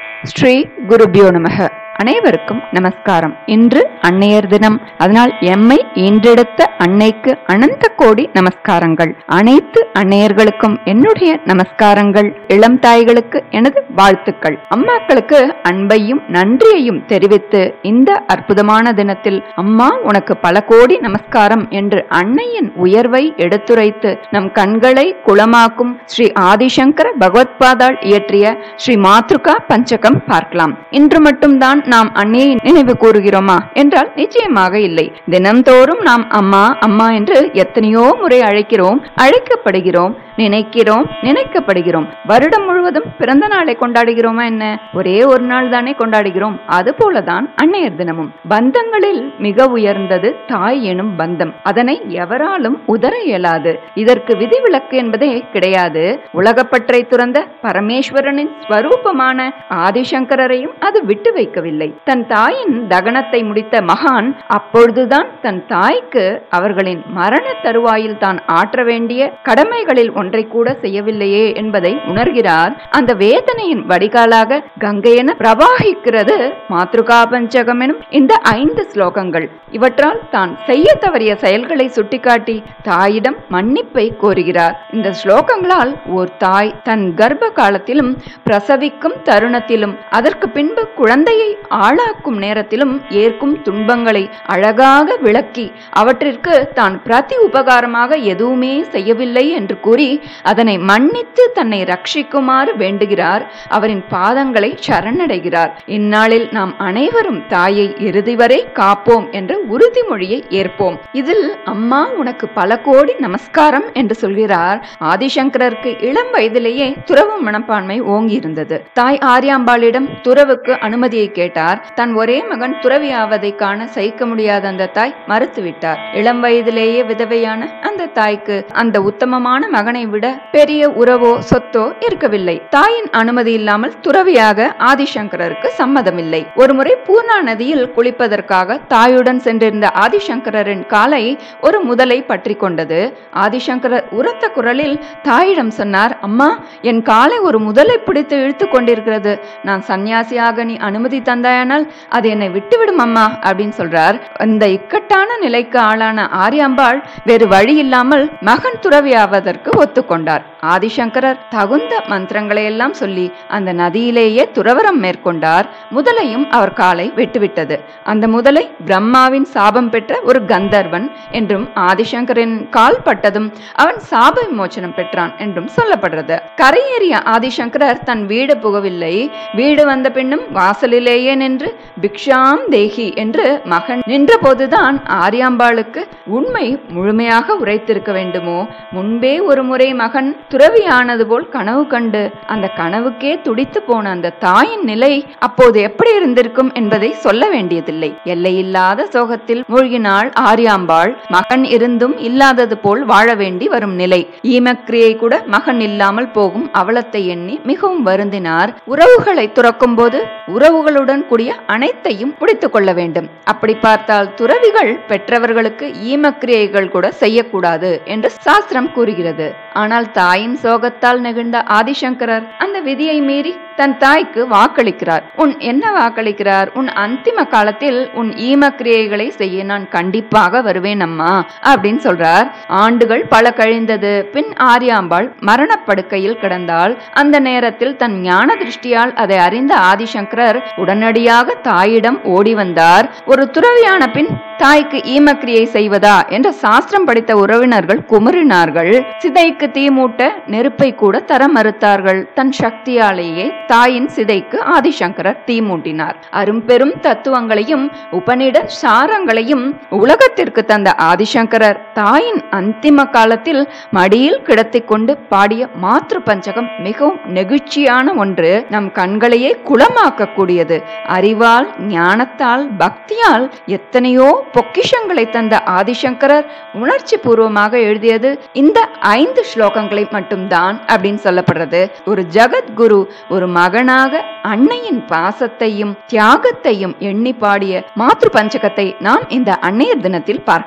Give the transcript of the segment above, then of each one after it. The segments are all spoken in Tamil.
ஸ்ரீ குருபியோ நமக அனைவருக்கும் நமஸ்காரம் இன்று அன்னையர் தினம் அதனால் எம்மை ஈன்றெடுத்த அன்னைக்கு அனந்த கோடி நமஸ்காரங்கள் அனைத்து அன்னையர்களுக்கும் என்னுடைய நமஸ்காரங்கள் இளம் தாய்களுக்கு எனது வாழ்த்துக்கள் அம்மாக்களுக்கு அன்பையும் நன்றியையும் தெரிவித்து இந்த அற்புதமான தினத்தில் அம்மா உனக்கு பல கோடி நமஸ்காரம் என்று அன்னையின் உயர்வை எடுத்துரைத்து நம் கண்களை குளமாக்கும் ஸ்ரீ ஆதிசங்கர பகவத்பாதாள் இயற்றிய ஸ்ரீ மாத்ருகா பஞ்சகம் பார்க்கலாம் இன்று மட்டும்தான் நாம் அன்னையை நினைவு கூறுகிறோமா என்றால் நிச்சயமாக இல்லை தினம்தோறும் நாம் அம்மா அம்மா என்று எத்தனையோ முறை அழைக்கிறோம் அழைக்கப்படுகிறோம் நினைக்கிறோம் நினைக்கப்படுகிறோம் வருடம் முழுவதும் பிறந்த நாளை கொண்டாடுகிறோமா என்ன ஒரே ஒரு நாள் தானே கொண்டாடுகிறோம் அது போலதான் அன்னையர் தினமும் பந்தங்களில் மிக உயர்ந்தது தாய் எனும் பந்தம் அதனை எவராலும் உதற இயலாது இதற்கு விதிவிலக்கு என்பதே கிடையாது உலகப்பற்றை துறந்த பரமேஸ்வரனின் ஸ்வரூபமான ஆதிசங்கரரையும் அது விட்டு வைக்கவில்லை தன் தாயின் தகனத்தை முடித்த மகான் அப்பொழுதுதான் தன் தாய்க்கு அவர்களின் மரண தருவாயில் தான் ஆற்ற வேண்டிய கடமைகளில் ஒன்றை கூட செய்யவில்லையே என்பதை உணர்கிறார் அந்த வேதனையின் வடிகாலாக கங்கையென பிரவாகிக்கிறது மாத்ருகா பஞ்சகம் எனும் இந்த ஐந்து ஸ்லோகங்கள் இவற்றால் தான் செய்ய தவறிய செயல்களை சுட்டிக்காட்டி தாயிடம் மன்னிப்பை கோருகிறார் இந்த ஸ்லோகங்களால் ஓர் தாய் தன் கர்ப்ப காலத்திலும் பிரசவிக்கும் தருணத்திலும் அதற்கு பின்பு குழந்தையை ஆளாக்கும் நேரத்திலும் ஏற்கும் துன்பங்களை அழகாக விளக்கி அவற்றிற்கு தான் பிரதி உபகாரமாக எதுவுமே செய்யவில்லை என்று கூறி அதனை மன்னித்து தன்னை ரட்சிக்குமாறு வேண்டுகிறார் அவரின் பாதங்களை சரணடைகிறார் இந்நாளில் நாம் அனைவரும் தாயை இறுதி வரை காப்போம் என்ற உறுதிமொழியை ஏற்போம் இதில் அம்மா உனக்கு பல கோடி நமஸ்காரம் என்று சொல்கிறார் ஆதிசங்கரருக்கு இளம் வயதிலேயே துறவு மனப்பான்மை ஓங்கி இருந்தது தாய் ஆரியாம்பாளிடம் துறவுக்கு அனுமதியை கேட்டார் தன் ஒரே மகன் துறவியாவதை காண சகிக்க முடியாத அந்த தாய் மறுத்துவிட்டார் இளம் வயதிலேயே விதவையான அந்த தாய்க்கு அந்த உத்தமமான மகனை விட பெரிய உறவோ சொத்தோ இருக்கவில்லை தாயின் அனுமதி இல்லாமல் துறவியாக ஆதிசங்கரருக்கு சம்மதமில்லை ஒருமுறை பூர்ணா நதியில் குளிப்பதற்காக தாயுடன் சென்றிருந்த ஆதிசங்கரரின் காலை ஒரு முதலை பற்றி கொண்டது ஆதிசங்கரர் உரத்த குரலில் தாயிடம் சொன்னார் அம்மா என் காலை ஒரு முதலை பிடித்து இழுத்து கொண்டிருக்கிறது நான் சன்னியாசியாக நீ அனுமதி தந்தாயானால் அது என்னை விட்டுவிடும் அம்மா அப்படின்னு சொல்றார் இந்த இக்கட்டான நிலைக்கு ஆளான ஆரியாம்பாள் வேறு வழி இல்லாமல் மகன் துறவியாவதற்கு ஒத்துக்கொண்டார் ஆதிசங்கரர் தகுந்த மந்திரங்களை எல்லாம் சொல்லி அந்த நதியிலேயே துறவரம் மேற்கொண்டார் முதலையும் அவர் காலை வெட்டுவிட்டது அந்த முதலை பிரம்மாவின் சாபம் பெற்ற ஒரு கந்தர்வன் என்றும் ஆதிசங்கரின் கால் பட்டதும் அவன் சாப விமோச்சனம் பெற்றான் என்றும் சொல்லப்படுறது கரையேறிய ஆதிசங்கரர் தன் வீடு புகவில்லை வீடு வந்த பின்னும் வாசலிலேயே நின்று பிக்ஷாம் தேகி என்று மகன் நின்ற போதுதான் ஆரியாம்பாளுக்கு உண்மை முழுமையாக உரைத்திருக்க வேண்டுமோ முன்பே ஒரு முறை மகன் துறவியானது போல் கனவு கண்டு அந்த கனவுக்கே துடித்து போன அந்த தாயின் நிலை அப்போது எப்படி இருந்திருக்கும் என்பதை சொல்ல வேண்டியதில்லை எல்லையில்லாத சோகத்தில் மூழ்கினாள் ஆரியாம்பாள் மகன் இருந்தும் இல்லாதது போல் வாழ வேண்டி வரும் நிலை ஈமக்கிரியை கூட மகன் இல்லாமல் போகும் அவலத்தை எண்ணி மிகவும் வருந்தினார் உறவுகளை துறக்கும் போது உறவுகளுடன் கூடிய அனைத்தையும் முடித்துக் கொள்ள வேண்டும் அப்படி பார்த்தால் துறவிகள் பெற்றவர்களுக்கு ஈமக்கிரியைகள் கூட செய்யக்கூடாது என்று சாஸ்திரம் கூறுகிறது ஆனால் தாயின் சோகத்தால் நெகிழ்ந்த ஆதிசங்கரர் அந்த விதியை மீறி தன் தாய்க்கு வாக்களிக்கிறார் உன் என்ன வாக்களிக்கிறார் உன் அந்திம காலத்தில் உன் ஈமக்கிரியைகளை செய்ய நான் கண்டிப்பாக வருவேன் அம்மா அப்படின்னு சொல்றார் ஆண்டுகள் பல கழிந்தது பின் ஆரியாம்பாள் மரணப்படுக்கையில் கிடந்தாள் அந்த நேரத்தில் தன் ஞான திருஷ்டியால் அதை அறிந்த ஆதிசங்கரர் உடனடியாக தாயிடம் ஓடி வந்தார் ஒரு துறவியான பின் தாய்க்கு ஈமக்கிரியை செய்வதா என்ற சாஸ்திரம் படித்த உறவினர்கள் குமரினார்கள் சிதைக்கு தீ மூட்ட நெருப்பை கூட தர மறுத்தார்கள் தன் சக்தியாலேயே தாயின் சிதைக்கு ஆதிசங்கரர் தீ மூட்டினார் அரும்பெரும் தத்துவங்களையும் உபநிட சாரங்களையும் உலகத்திற்கு தந்த ஆதிசங்கரர் தாயின் அந்திம காலத்தில் மடியில் கிடத்திக் கொண்டு பாடிய மாத்ரு பஞ்சகம் மிகவும் நெகிழ்ச்சியான ஒன்று நம் கண்களையே குளமாக்கக்கூடியது அறிவால் ஞானத்தால் பக்தியால் எத்தனையோ பொக்கிஷங்களை தந்த ஆதிசங்கரர் உணர்ச்சி பூர்வமாக எழுதியது இந்த ஐந்து ஸ்லோகங்களை மட்டும்தான் அப்படின்னு சொல்லப்படுறது ஒரு ஜகத்குரு ஒரு மகனாக அன்னையின் பாசத்தையும் தியாகத்தையும் எண்ணி பாடிய மாத்ரு பஞ்சகத்தை நாம் இந்த அன்னையர் தினத்தில் பார்க்கலாம்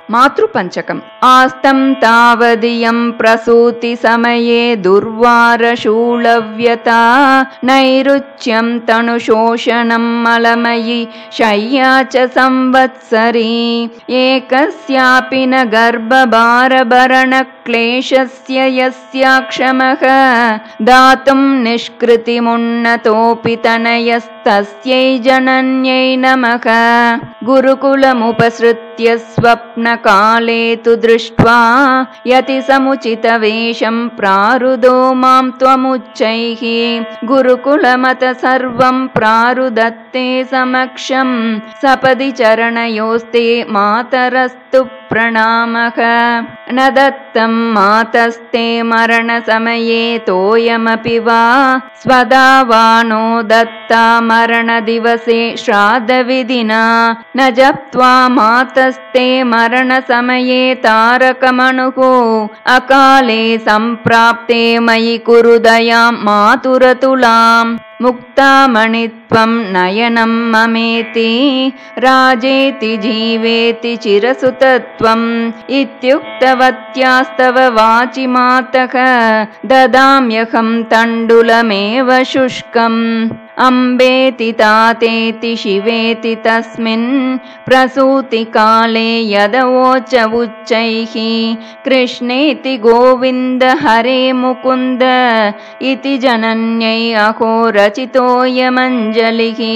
மாத்ரு பஞ்சகம் ஆஸ்தம் தாவதியம் பிரசூதி சமயே துர்வாரசூலவ்யதா நைருச்சியம் தனுஷோஷணம் மலமயி शय्या च संवत्सरी एकस्यापि न गर्भभारभरणक्लेशस्य यस्याक्षमः दातुं निष्कृतिमुन्नतोऽपि तनयस्तस्यै जनन्यै नमः गुरुकुलमुपसृत्य स्वप्नकाले तु दृष्ट्वा यति समुचितवेषं प्रारुदो मां त्वमुच्चैः गुरुकुलमत सर्वं प्रारुदत्ते समक्षं सपदि चरणयोस्ते मातरस्तु प्रणामः न दत्तं मातस्ते मरणसमये तोयमपि वा स्वदा वा नो दत्ता मरणदिवसे श्राद्धविधिना न जप्त्वा मातस्ते मरणसमये तारकमणुः अकाले सम्प्राप्ते मयि कुरु दयां मातुरतुलाम् मुक्तामणित्वं नयनं ममेति राजेति जीवेति चिरसुतत्वम् इत्युक्तवत्यास्तव वाचि मातः ददाम्यहं तण्डुलमेव शुष्कम् अम्बेति तातेति शिवेति तस्मिन् प्रसूतिकाले यदवोच उच्चैः कृष्णेति गोविन्द हरे मुकुन्द इति जनन्यै अहो रचितोऽयमञ्जलिः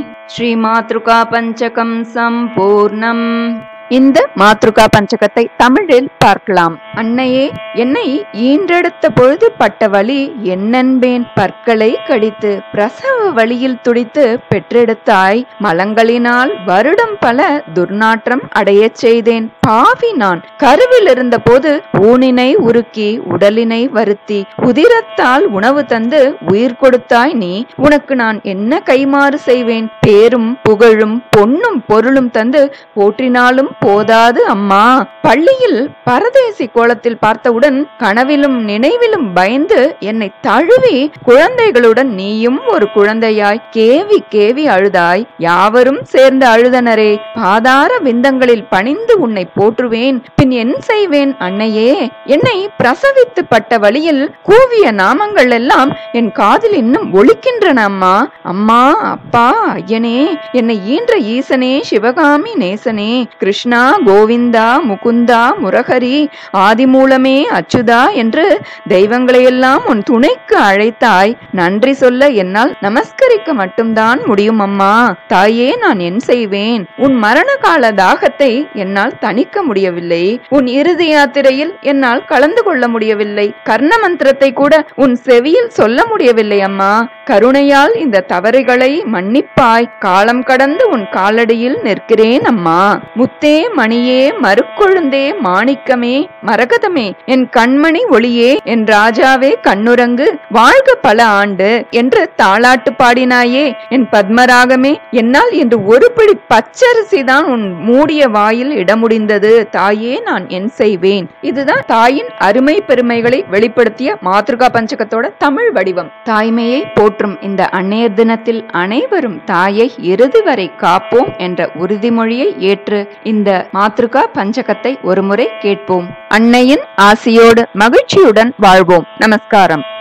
श्रीमातृका पञ्चकं सम्पूर्णम् இந்த மாத்ருகா பஞ்சகத்தை தமிழில் பார்க்கலாம் அன்னையே என்னை ஈன்றெடுத்த பொழுது பட்ட வழி என்னென்பேன் பற்களை கடித்து பிரசவ வழியில் துடித்து பெற்றெடுத்தாய் மலங்களினால் வருடம் பல துர்நாற்றம் அடையச் செய்தேன் பாவி நான் கருவில் இருந்த போது ஊனினை உருக்கி உடலினை வருத்தி உதிரத்தால் உணவு தந்து உயிர் கொடுத்தாய் நீ உனக்கு நான் என்ன கைமாறு செய்வேன் பேரும் புகழும் பொன்னும் பொருளும் தந்து போற்றினாலும் போதாது அம்மா பள்ளியில் பரதேசி கோலத்தில் பார்த்தவுடன் கனவிலும் நினைவிலும் பயந்து என்னை தழுவி குழந்தைகளுடன் நீயும் ஒரு குழந்தையாய் கேவி கேவி அழுதாய் யாவரும் சேர்ந்து அழுதனரே பாதார விந்தங்களில் பணிந்து உன்னை போற்றுவேன் பின் என் செய்வேன் அன்னையே என்னை பிரசவித்து பட்ட வழியில் கூவிய நாமங்கள் எல்லாம் என் காதில் இன்னும் ஒலிக்கின்றன அம்மா அம்மா அப்பா ஐயனே என்னை ஈன்ற ஈசனே சிவகாமி நேசனே கிருஷ்ணா கோவிந்தா முகுந்தா முரகரி ஆதிமூலமே அச்சுதா என்று தெய்வங்களையெல்லாம் உன் துணைக்கு அழைத்தாய் நன்றி சொல்ல என்னால் நமஸ்கரிக்க மட்டும்தான் முடியும் அம்மா தாயே நான் என் செய்வேன் உன் மரண கால தாகத்தை என்னால் தணிக்க முடியவில்லை உன் இறுதி யாத்திரையில் என்னால் கலந்து கொள்ள முடியவில்லை கர்ண மந்திரத்தை கூட உன் செவியில் சொல்ல முடியவில்லை அம்மா கருணையால் இந்த தவறுகளை மன்னிப்பாய் காலம் கடந்து உன் காலடியில் நிற்கிறேன் அம்மா முத்தே மணியே மறுக்கொழுந்தே மாணிக்கமே மரகதமே என் கண்மணி ஒளியே என் ராஜாவே கண்ணுரங்கு வாழ்க பல ஆண்டு என்று தாளாட்டு பாடினாயே என் பத்மராகமே என்னால் இன்று ஒரு பிடி பச்சரிசி தான் உன் மூடிய வாயில் இட முடிந்தது தாயே நான் என் செய்வேன் இதுதான் தாயின் அருமை பெருமைகளை வெளிப்படுத்திய மாத்ருகா பஞ்சகத்தோட தமிழ் வடிவம் தாய்மையை போற்றும் இந்த அன்னையர் தினத்தில் அனைவரும் தாயை இறுதி வரை காப்போம் என்ற உறுதிமொழியை ஏற்று இந்த மாத்ருகா பஞ்சகத்தை ஒருமுறை கேட்போம் அன்னையின் ஆசியோடு மகிழ்ச்சியுடன் வாழ்வோம் நமஸ்காரம்